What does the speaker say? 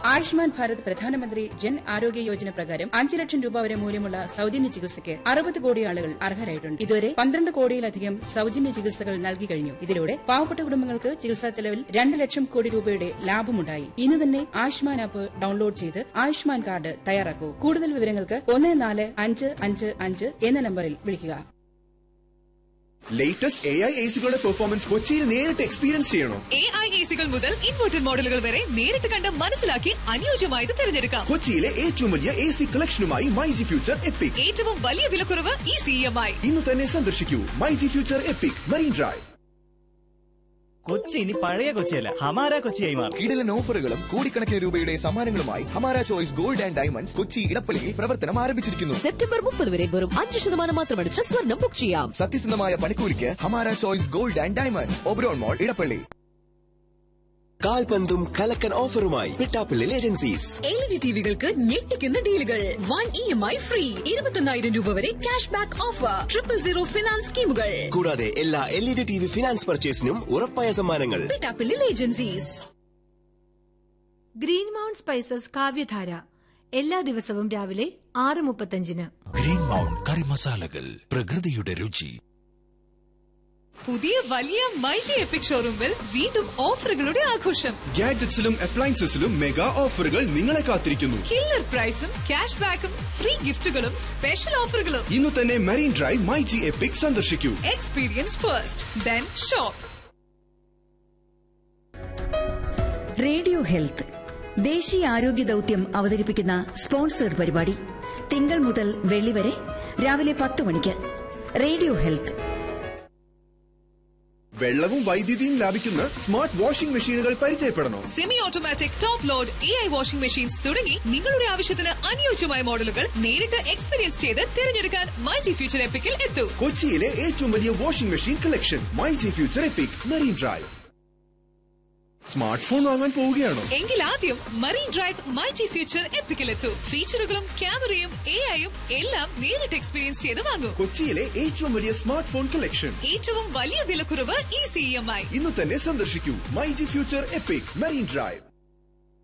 ആയുഷ്മാൻ ഭാരത് പ്രധാനമന്ത്രി ജൻ ആരോഗ്യ യോജന പ്രകാരം അഞ്ച് ലക്ഷം രൂപ വരെ മൂല്യമുള്ള സൗജന്യ ചികിത്സയ്ക്ക് അറുപത് കോടി ആളുകൾ അർഹരായിട്ടുണ്ട് ഇതുവരെ പന്ത്രണ്ട് കോടിയിലധികം സൗജന്യ ചികിത്സകൾ നൽകി കഴിഞ്ഞു ഇതിലൂടെ പാവപ്പെട്ട കുടുംബങ്ങൾക്ക് ചികിത്സാ ചെലവിൽ രണ്ട് ലക്ഷം കോടി രൂപയുടെ ലാഭമുണ്ടായി ഇന്ന് തന്നെ ആയുഷ്മാൻ ആപ്പ് ഡൗൺലോഡ് ചെയ്ത് ആയുഷ്മാൻ കാർഡ് തയ്യാറാക്കൂ കൂടുതൽ വിവരങ്ങൾക്ക് ഒന്ന് നാല് അഞ്ച് അഞ്ച് അഞ്ച് എന്ന നമ്പറിൽ വിളിക്കുക ലേറ്റസ്റ്റ് എ ഐ എ സികളുടെ പെർഫോമൻസ് കൊച്ചിയിൽ നേരിട്ട് എക്സ്പീരിയൻസ് ചെയ്യണോ എ ഐ എ സികൾ മുതൽ ഇൻവെർട്ടർ മോഡലുകൾ വരെ നേരിട്ട് കണ്ട് മനസ്സിലാക്കി അനുയോജ്യമായത് തിരഞ്ഞെടുക്കാം കൊച്ചിയിലെ ഏറ്റവും വലിയ എ സി കളക്ഷനുമായി മൈ ജി ഫ്യൂച്ചർ എപ്പിക് ഏറ്റവും വലിയ വിലക്കുറവ് ഈ സി എം ഐ ഇന്ന് തന്നെ സന്ദർശിക്കൂ My G Future Epic Marine Drive Kochi ഇനി പഴയ കൊച്ചിയല്ല ഹമാര കൊച്ചിയായി മാറും കിടിലൻ ഓഫറുകളും കോടിക്കണക്കിന് രൂപയുടെ സമ്മാനങ്ങളുമായി Hamara Choice Gold and Diamonds Kochi ഇടപ്പള്ളിയിൽ പ്രവർത്തനം ആരംഭിച്ചിരിക്കുന്നു സെപ്റ്റംബർ മുപ്പത് വരെ വെറും അഞ്ച് ശതമാനം മാത്രമടിച്ച് സ്വർണം ബുക്ക് ചെയ്യാം സത്യസന്ധമായ പണിക്കൂലിക്ക് Hamara Choice Gold and Diamonds Oberon Mall Edappally കാൽപന്തും കലക്കൻ ഓഫറുമായി പിട്ടാപ്പിള്ളിൽ ഏജൻസീസ് എൽ ജി ടിവികൾക്ക് ഞെട്ടിക്കുന്ന ഡീലുകൾ one E M I free ഇരുപത്തൊന്നായിരം രൂപ വരെ cash back offer triple zero finance സ്കീമുകൾ കൂടാതെ എല്ലാ L E D T V finance പർച്ചേസിനും ഉറപ്പായ സമ്മാനങ്ങൾ Pittappillil Agencies Green Mount Spices Kavyadhara എല്ലാ ദിവസവും രാവിലെ ആറ് മുപ്പത്തഞ്ചിന് ഗ്രീൻ മൗണ്ട് കറി മസാലകൾ പ്രകൃതിയുടെ രുചി പുതിയ വലിയ മൈജി എപ്പിക് ഷോറൂമിൽ വീണ്ടും ഓഫറുകളുടെ ആഘോഷം ഗാഡ്ജറ്റ്സിലും അപ്ലയൻസസിലും മെഗാ ഓഫറുകൾ നിങ്ങളെ കാത്തിരിക്കുന്നു കില്ലർ പ്രൈസും ക്യാഷ് ബാക്കും ഫ്രീ ഗിഫ്റ്റുകളും സ്പെഷ്യൽ ഓഫറുകളും ഇന്ന് തന്നെ Marine Drive My G Epic സന്ദർശിക്കൂ experience first then shop radio health ദേശീയ ആരോഗ്യ ദൌത്യം അവതരിപ്പിക്കുന്ന സ്പോൺസേഡ് പരിപാടി തിങ്കൾ മുതൽ വെള്ളി വരെ രാവിലെ പത്ത് മണിക്ക് റേഡിയോ ഹെൽത്ത് വെള്ളവും വൈദ്യുതിയും ലാഭിക്കുന്ന സ്മാർട്ട് വാഷിംഗ് മെഷീനുകൾ പരിചയപ്പെടണോ semi automatic top load A I washing machines തുടങ്ങി നിങ്ങളുടെ ആവശ്യത്തിന് അനുയോജ്യമായ മോഡലുകൾ നേരിട്ട് എക്സ്പീരിയൻസ് ചെയ്ത് തിരഞ്ഞെടുക്കാൻ മൈജി ഫ്യൂച്ചർ എപ്പിക്കിൽ എത്തൂ കൊച്ചിയിലെ ഏറ്റവും വലിയ washing machine collection My G Future Epic Marine Drive smart phone വാങ്ങാൻ പോവുകയാണോ എങ്കിൽ ആദ്യം മറീൻ ഡ്രൈവ് മൈജി ഫ്യൂച്ചർ എപ്പിക്കിൽ എത്തൂ ഫീച്ചറുകളും ക്യാമറയും എ ഐയും എല്ലാം നേരിട്ട് എക്സ്പീരിയൻസ് ചെയ്ത് വാങ്ങൂ കൊച്ചിയിലെ ഏറ്റവും വലിയ സ്മാർട്ട് ഫോൺ കളക്ഷൻ ഏറ്റവും വലിയ വിലക്കുറവ് ഈ സി എം ഐ ഇന്ന് തന്നെ സന്ദർശിക്കൂ My G Future Epic Marine drive